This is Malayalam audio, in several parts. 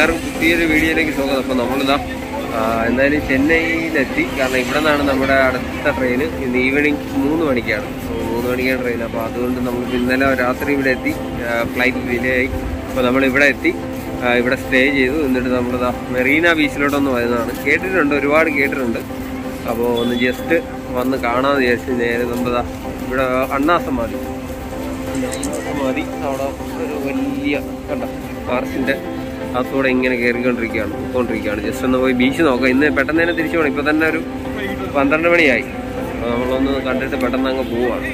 എല്ലാവർക്കും പുതിയൊരു വീഡിയോയിലേക്ക് സ്വാഗതം അപ്പോൾ നമ്മളിതാ ആ, എന്തായാലും ചെന്നൈയിലെത്തി കാരണം ഇവിടെ നിന്നാണ് നമ്മുടെ അടുത്ത ട്രെയിൻ ഇന്ന് ഈവനിങ് മൂന്ന് മണിക്കാണ് So, മൂന്ന് മണിക്കാണ് ട്രെയിൻ അപ്പോൾ അതുകൊണ്ട് നമുക്ക് ഇന്നലെ രാത്രി ഇവിടെ എത്തി ഫ്ലൈറ്റ് ഡിലേ ആയി അപ്പോൾ നമ്മൾ ഇവിടെ എത്തി ആ, ഇവിടെ സ്റ്റേ ചെയ്തു എന്നിട്ട് നമ്മളിതാ മെറീന ബീച്ചിലോട്ടൊന്ന് വരുന്നതാണ് കേട്ടിട്ടുണ്ട് ഒരുപാട് കേട്ടിട്ടുണ്ട് അപ്പോൾ ഒന്ന് ജസ്റ്റ് വന്ന് കാണാമെന്ന് വിചാരിച്ചു നേരെ നമ്മളിതാ ഇവിടെ അണ്ണാസമാതി മതി അവിടെ ഒരു വലിയ കണ്ട ആർച്ചിന്റെ അകത്തൂടെ ഇങ്ങനെ കയറിക്കൊണ്ടിരിക്കുകയാണ് പോയിക്കൊണ്ടിരിക്കുകയാണ് ജസ്റ്റ് ഒന്ന് പോയി ബീച്ച് നോക്കാം ഇന്ന് പെട്ടെന്ന് തന്നെ തിരിച്ചു പോകണം ഇപ്പൊ തന്നെ ഒരു പന്ത്രണ്ട് മണിയായി അപ്പോൾ നമ്മളൊന്ന് കണ്ടിട്ട് പെട്ടെന്ന് അങ്ങ് പോവാണ്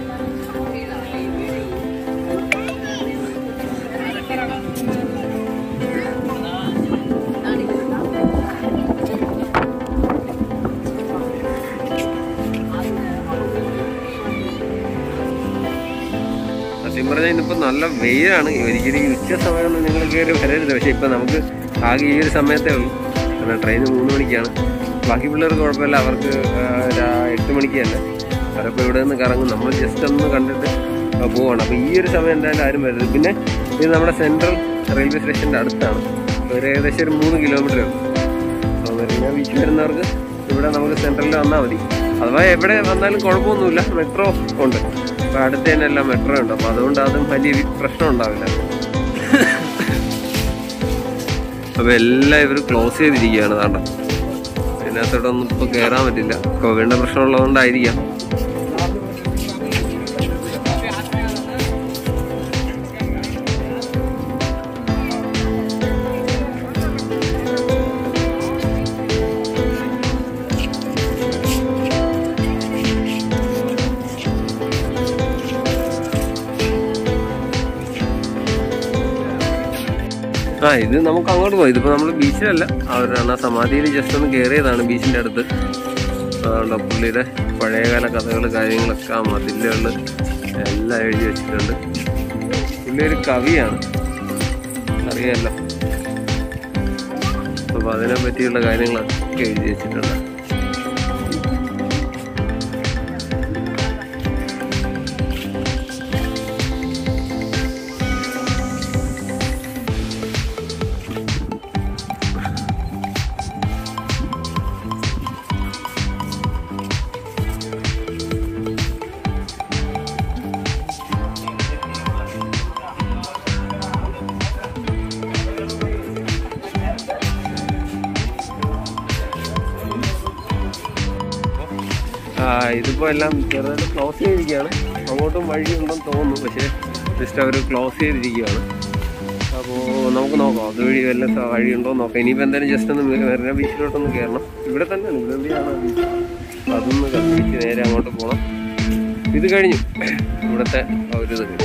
സത്യം പറഞ്ഞാൽ ഇന്നിപ്പോൾ നല്ല വെയിലാണ് ഒരിക്കലും ഈ ഉച്ച സമയമൊന്നും നിങ്ങൾ കയറി വരരുത് പക്ഷേ ഇപ്പം നമുക്ക് ആകെ ഈ ഒരു സമയത്തേ ഉള്ളൂ കാരണം ട്രെയിൻ മൂന്ന് മണിക്കാണ് ബാക്കി പിള്ളേർക്ക് കുഴപ്പമില്ല അവർക്ക് ആ, രാ- എട്ട് മണിക്ക് തന്നെ അവരപ്പോൾ ഇവിടെ നിന്ന് കറങ്ങും നമ്മൾ ജസ്റ്റ് ഒന്ന് കണ്ടിട്ട് ആ, പോവാണ് അപ്പോൾ ഈ ഒരു സമയം എന്തായാലും ആരും വരരുത് പിന്നെ ഇത് നമ്മുടെ സെൻട്രൽ റെയിൽവേ സ്റ്റേഷൻ്റെ അടുത്താണ് ഒരു ഏകദേശം ഒരു മൂന്ന് കിലോമീറ്റർ ഉള്ളൂ അപ്പോൾ മെറീന ബീച്ച് വരുന്നവർക്ക് ഇവിടെ നമുക്ക് സെൻട്രലിൽ വന്നാൽ മതി അഥവാ എവിടെ വന്നാലും കുഴപ്പമൊന്നുമില്ല മെട്രോ ഉണ്ട് അപ്പോൾ അടുത്ത് തന്നെ എല്ലാം മെട്രോ ഉണ്ട് അപ്പോൾ അതുകൊണ്ട് അതും വലിയ വി- പ്രശ്നം ഉണ്ടാവില്ല അപ്പോൾ എല്ലാം ഇവർ ക്ലോസ് ചെയ്തിരിക്കുകയാണ് താണ്ട ഇതിനകത്തോടൊന്നും ഇപ്പോൾ കയറാൻ പറ്റില്ല കോവിഡിൻ്റെ പ്രശ്നമുള്ളതുകൊണ്ടായിരിക്കാം ആ ഇത് നമുക്ക് അങ്ങോട്ട് പോയി ഇതിപ്പോൾ നമ്മൾ ബീച്ചിലല്ല അവരാണ് ആ സമാധിയിൽ ജസ്റ്റ് ഒന്ന് കയറിയതാണ് ബീച്ചിൻ്റെ അടുത്ത് അതുകൊണ്ട് പുള്ളിയുടെ പഴയകാല കഥകൾ കാര്യങ്ങളൊക്കെ ആ മതിലുകൾ എല്ലാം എഴുതി വെച്ചിട്ടുണ്ട് പുള്ളി ഒരു കവിയാണ് അറിയാമല്ലോ അപ്പോൾ അതിനെ പറ്റിയുള്ള കാര്യങ്ങളൊക്കെ എഴുതി വെച്ചിട്ടുണ്ട് ആ, ഇതിപ്പോ എല്ലാം ചെറുതായിട്ട് ക്ലോസ് ചെയ്തിരിക്കുകയാണ് അങ്ങോട്ടും വഴിയുണ്ടെന്ന് തോന്നുന്നു പക്ഷേ ജസ്റ്റ് അവർ ക്ലോസ് ചെയ്തിരിക്കുകയാണ് അപ്പോൾ നമുക്ക് നോക്കാം അതുവഴി വല്ല സ- വഴിയുണ്ടോ എന്ന് നോക്കാം ഇനിയിപ്പോൾ എന്തായാലും ജസ്റ്റ് ഒന്ന് മെറിന ബീച്ചിലോട്ടൊന്ന് കയറണം ഇവിടെ തന്നെയാണ് ഇവിടെ എവിടെയാണ് ബീച്ച് അപ്പോൾ അതൊന്ന് കത്തിച്ച് നേരെ അങ്ങോട്ട് പോകണം ഇത് കഴിഞ്ഞു ഇവിടുത്തെ ആ ഒരു ഇത് കഴിഞ്ഞു.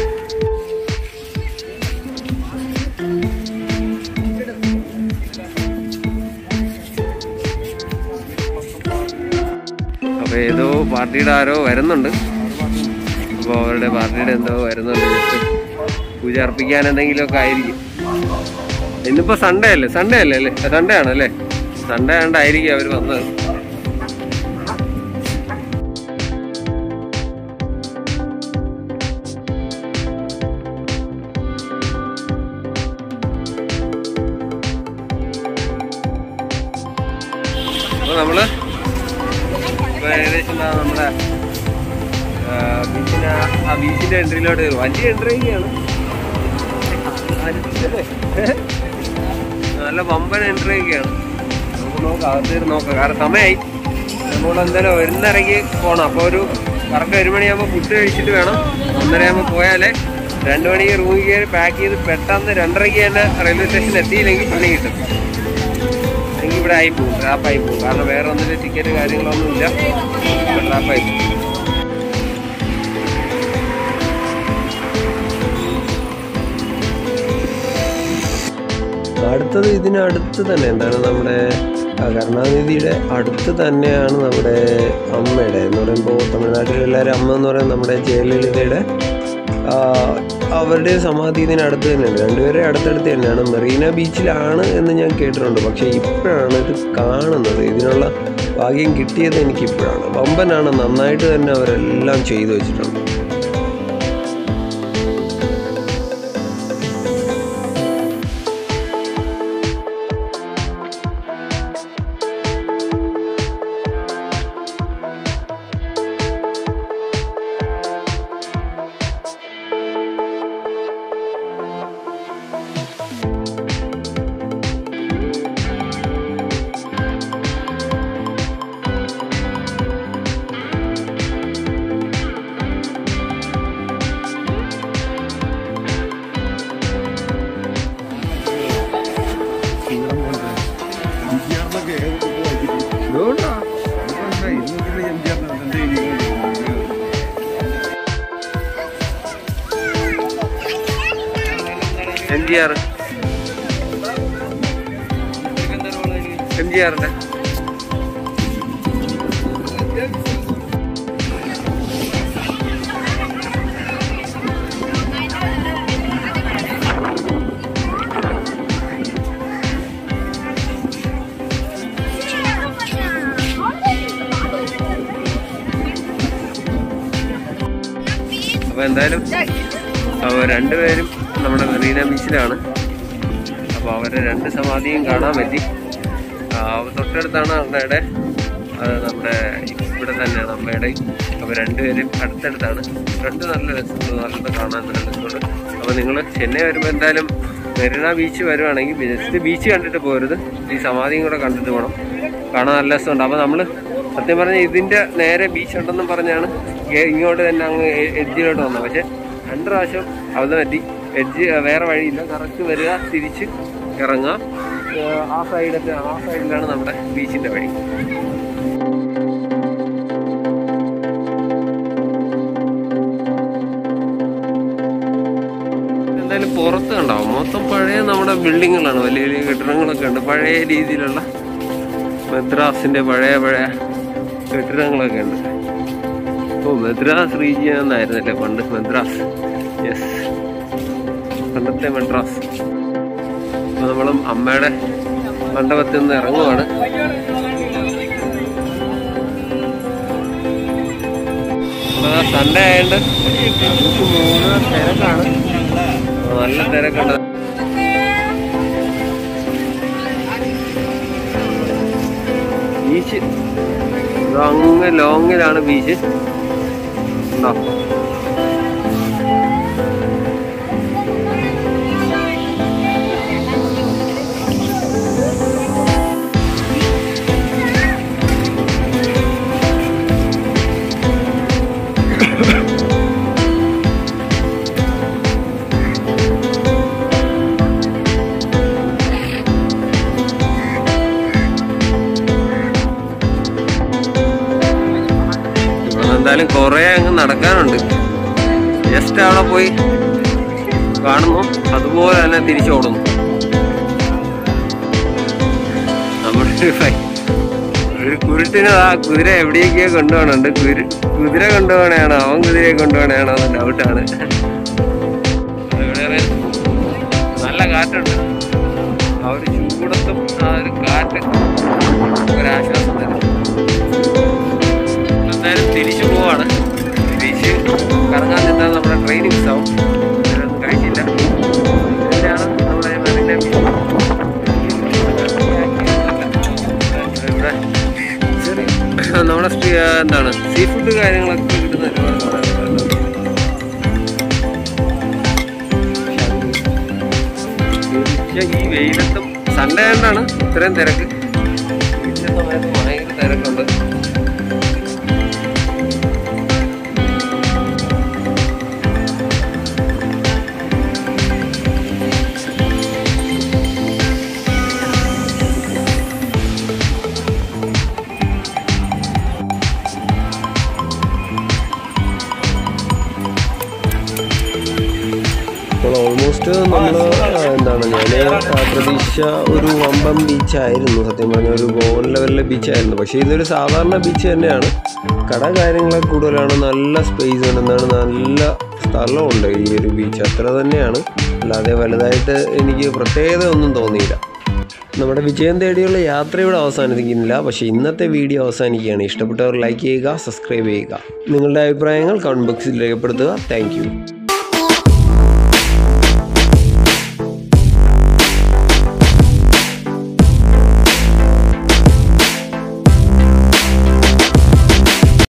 അപ്പോൾ ഏതോ പാർട്ടിയുടെ ആരോ വരുന്നുണ്ട് അപ്പോൾ അവരുടെ പാർട്ടിയുടെ എന്തോ വരുന്നുണ്ട് ജസ്റ്റ് പൂജ അർപ്പിക്കാൻ എന്തെങ്കിലുമൊക്കെ ആയിരിക്കും ഇന്നിപ്പോൾ സൺഡേ അല്ലേ സൺഡേ അല്ലേ അല്ലേ സൺഡേ ആണല്ലേ സൺഡേ ആണ്ടായിരിക്കും അവർ വന്നത് അപ്പോൾ നമ്മള് ഇപ്പൊ ഏകദേശം ദാ നമ്മുടെ ആ, ബീച്ചിന് ആ- ആ ബീച്ചിന്റെ എൻട്രിയിലോട്ട് കയറും വലിയ എൻട്രി ഒക്കെയാണ് നല്ല വമ്പൻ എൻട്രി ഒക്കെയാണ് നമുക്ക് നോക്കാം അകത്ത് കയറി നോക്കാം കാരണം സമയമായി നമ്മൾ എന്തായാലും ഒന്നരയ്ക്ക് പോകണം അപ്പോൾ ഒരു കറക്റ്റ് ഒരു മണിയാകുമ്പോൾ ഫുഡ് കഴിച്ചിട്ട് വേണം ഒന്നരയാകുമ്പോൾ പോയാലേ രണ്ട് മണിക്ക് റൂമിൽ കയറി പാക്ക് ചെയ്ത് പെട്ടെന്ന് രണ്ടരയ്ക്ക് തന്നെ റെയിൽവേ സ്റ്റേഷനിൽ എത്തിയില്ലെങ്കിൽ പണി കിട്ടും എങ്കിൽ ഇവിടെ ആയി പോകും ട്രാപ്പായി പോകും കാരണം വേറെ ഒന്നിലും ടിക്കറ്റ് കാര്യങ്ങളൊന്നും ഇല്ല ട്രാപ്പായി പോകും അടുത്തത് ഇതിനടുത്ത് തന്നെ എന്താണ് നമ്മുടെ ആ, കരുണാനിധിയുടെ അടുത്ത് തന്നെയാണ് നമ്മുടെ അമ്മയുടെ എന്ന് പറയുമ്പോൾ തമിഴ്നാട്ടിലെ എല്ലാവരും അമ്മ എന്ന് പറയുന്നത് നമ്മുടെ ജയലളിതയുടെ ആ, അവരുടെ സമാധി ഇതിനടുത്ത് തന്നെയാണ് രണ്ടുപേരെ അടുത്തടുത്ത് തന്നെയാണ് മെറീന ബീച്ചിലാണ് എന്ന് ഞാൻ കേട്ടിട്ടുണ്ട് പക്ഷേ ഇപ്പോഴാണ് ഇത് കാണുന്നത് ഇതിനുള്ള ഭാഗ്യം കിട്ടിയത് എനിക്കിപ്പോഴാണ് വമ്പനാണ് നന്നായിട്ട് തന്നെ അവരെല്ലാം ചെയ്തു വെച്ചിട്ടുണ്ട് ജി ആർ എം ജി ആറിന്റെ അപ്പൊ എന്തായാലും അവർ രണ്ടുപേരും നമ്മുടെ മെറീന ബീച്ചിലാണ് അപ്പോൾ അവരെ രണ്ട് സമാധിയും കാണാൻ പറ്റി ആ, തൊട്ടടുത്താണ് അമ്മയുടെ അത് നമ്മുടെ ഇവിടെ തന്നെയാണ് അമ്മയുടെ അപ്പോൾ രണ്ടുപേരും അടുത്തടുത്താണ് രണ്ട് നല്ല രസമുണ്ട് നല്ലത് കാണാൻ നല്ല രസമുണ്ട് അപ്പോൾ നിങ്ങൾ ചെന്നൈ വരുമ്പോൾ എന്തായാലും മെറീന ബീച്ച് വരുവാണെങ്കിൽ ജസ്റ്റ് ബീച്ച് കണ്ടിട്ട് പോരുത് ഈ സമാധിയും കൂടെ കണ്ടിട്ട് പോകണം കാണാൻ നല്ല രസമുണ്ട് അപ്പോൾ നമ്മൾ സത്യം പറഞ്ഞാൽ ഇതിൻ്റെ നേരെ ബീച്ച് ഉണ്ടെന്നും പറഞ്ഞാണ് ഏ- ഇങ്ങോട്ട് തന്നെ അങ്ങ് എ- എഡ്ജിലോട്ട് വന്നത് പക്ഷേ രണ്ട് പ്രാവശ്യം അവിടെ പറ്റി എഡ്ജ് വേറെ വഴിയില്ല കറക്റ്റ് വരിക തിരിച്ച് ഇറങ്ങുക ഏഹ് ആ സൈഡൊക്കെ ആ സൈഡിലാണ് നമ്മുടെ ബീച്ചിൻ്റെ വഴി എന്തായാലും പുറത്ത് കണ്ടാവും മൊത്തം പഴയ നമ്മുടെ ബിൽഡിങ്ങുകളാണ് വലിയ വലിയ കെട്ടിടങ്ങളൊക്കെ ഉണ്ട് പഴയ രീതിയിലുള്ള മദ്രാസിന്റെ പഴയ പഴയ കെട്ടിടങ്ങളൊക്കെ ഉണ്ട് ഓ മദ്രാസ് റീജിയൻ എന്നായിരുന്നല്ലേ പണ്ട് മദ്രാസ് യെസ് പണ്ടത്തെ മദ്രാസ് അപ്പൊ നമ്മളും അമ്മയുടെ മണ്ഡപത്തിൽ നിന്ന് ഇറങ്ങുവാണ് സൺഡേ ആയതുകൊണ്ട് നമുക്ക് മൂന്ന് തിരക്കാണ് ആ, നല്ല തിരക്കുണ്ട് ബീച്ച് ഇത് അങ്ങ് ലോങ്ങിലാണ് ബീച്ച് ഉണ്ടോ ഇവിടെ എന്തായാലും കുറെ അങ്ങ് നടക്കാനുണ്ട് ജസ്റ്റ് അവിടെ പോയി കാണുന്നു അതുപോലെ തന്നെ തിരിച്ചോടുന്നു നമ്മുടെ ഒരു ഫൈ- ഒരു കുരുട്ടിന് ആ കുതിര എവിടേക്കോ കൊണ്ടുപോകണുണ്ട് കുരു കുതിര കൊണ്ടുപോകണയാണോ അവൻ കുതിരയെ കൊണ്ടുപോകണയാണോ എന്ന് ഡൗട്ടാണ് ഇവിടെ ഒരു നല്ല കാറ്റുണ്ട് ആ ഒരു ചൂടത്തും ആ ഒരു കാറ്റ് ഒരാശ്വാസം തരും എന്തായാലും തിരിച്ചു പോവാണ് തിരിച്ച് കറങ്ങാൻ നിന്നാൽ നമ്മുടെ ട്രെയിൻ മിസ്സാവും ഇതിലൊന്നും കഴിച്ചില്ല ഇതാണ് നമ്മുടെ മെറിന ബീച്ച്. ഇവിടെ ചെറിയ നമ്മുടെ സ്ട്രീ- എന്താണ് സീ ഫുഡ് കാര്യങ്ങളൊക്കെ കിട്ടുന്ന ഒരുപാട് കടകളുണ്ട്. പക്ഷേ ഈ വെയിലത്തും സൺഡേ ആയതുകൊണ്ടാണ് ഇത്രയും തിരക്ക് ഉച്ച സമയത്ത് ഭയങ്കര തിരക്കുണ്ട് അപ്പോൾ ഓൾമോസ്റ്റ് നമ്മൾ എന്താണ് ഞാൻ പ്രതീക്ഷ ഒരു വമ്പൻ ബീച്ചായിരുന്നു സത്യം പറഞ്ഞ ഒരു ഗോവൻ ലെവലിലെ ബീച്ചായിരുന്നു പക്ഷേ ഇതൊരു സാധാരണ ബീച്ച് തന്നെയാണ് കട കാര്യങ്ങളൊക്കെ കൂടുതലാണ് നല്ല സ്പേസ് ഉണ്ട് എന്താണ് നല്ല സ്ഥലമുണ്ട് ഈ ഒരു ബീച്ച് അത്ര തന്നെയാണ് അല്ലാതെ വലുതായിട്ട് എനിക്ക് പ്രത്യേകത ഒന്നും തോന്നിയില്ല നമ്മുടെ വിജയം തേടിയുള്ള യാത്ര ഇവിടെ അവസാനിക്കുന്നില്ല പക്ഷേ ഇന്നത്തെ വീഡിയോ അവസാനിക്കുകയാണ് ഇഷ്ടപ്പെട്ടവർ ലൈക്ക് ചെയ്യുക സബ്സ്ക്രൈബ് ചെയ്യുക നിങ്ങളുടെ അഭിപ്രായങ്ങൾ കമൻറ്റ് ബോക്സിൽ രേഖപ്പെടുത്തുക താങ്ക്